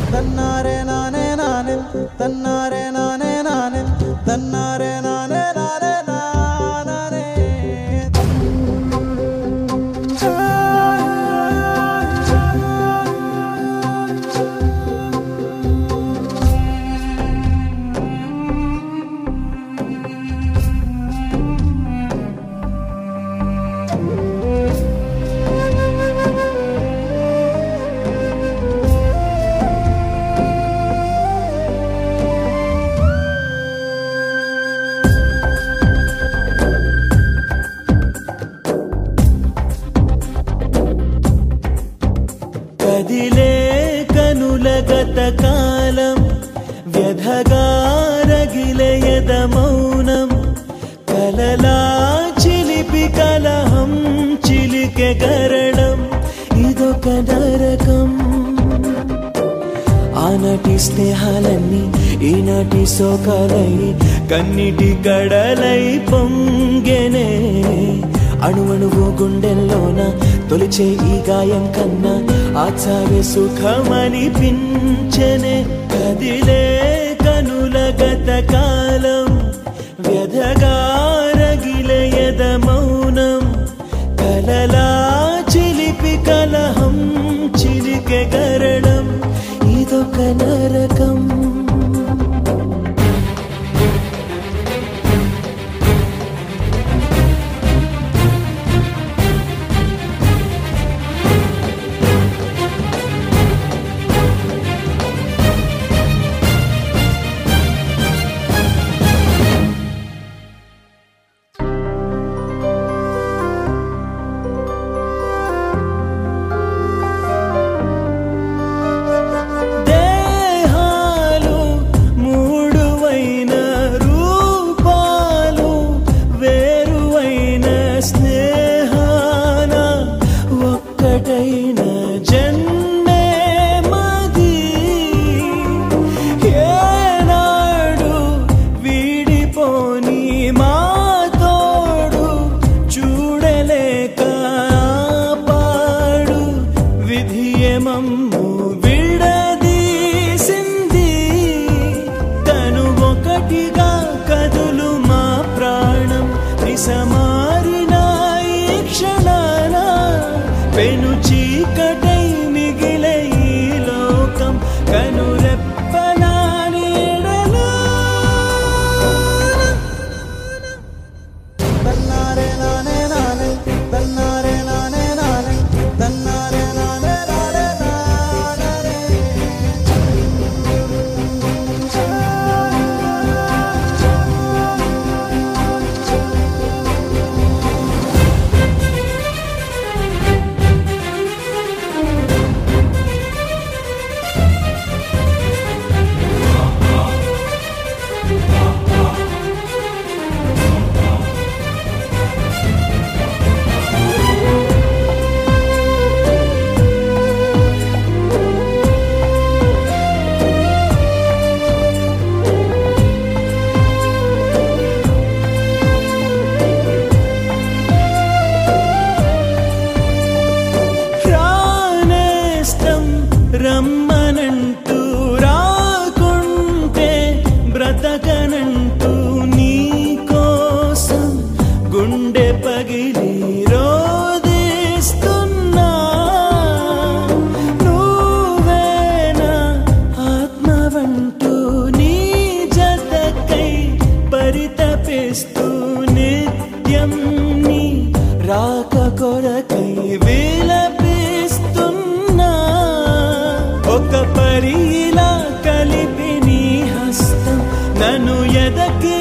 തന്നാരെ നാനേ നാനേ തന്നാരെ നാനേ നാനേ തന്നാരെ നാനേ നാനേ നാനേ కదిలే కనుల గత కాలం వ్యధగారగిలయద మౌనం కలలా చిలిపి కలహం చిలికె గరడం ఇదొక నరకం ఆనాటి స్నేహాలన్నీ ఈనాటి శోకాలై కన్నిటి కడలై పొంగెనే అణువణువు గుండెల్లోన తొలిచే ఈ గాయం కన్నా ఆచార్య సుఖమని పించనే కదిలే కనుల గత కాలం వ్యధగారగిలయద మౌనం కలలా చిలిపి కలహం చిలికె గరడం ఇదొక నరకం దేహాలు మూడువైన రూపాలు వేరువైన స్నేహాన ఒక్కటైన జన్మే మది ఏనాడు వీడిపోని మా తోడు చూడలేక పాడు విధియమమ్ము విడదీసింది తను ఒకటిగా కదులు మా ప్రాణం విసమారిన ఈ క్షణాన పెను చీకటై మిగిలే ఈ లోకం కనురెప్పలా నీడలో തന്നാരെ നാനേ നാനേ തന്നാരെ നാനേ നാനേ തന്നാരെ നാനേ നാനേ നാനേ ప్రాణేస్తం రమ్మనంటూ రాకుంటే బ్రతకనంటూ నీ కోసం గుండె పగిలి రోదిస్తున్నా నువ్వేనా ఆత్మవంటూ నీ జతకై పరితపిస్తూ నిత్యం నీ రాక కొరకై విలపిస్తున్నా ఒక పరిలా కలిపి నీ హస్తం నన్ను ఎదకి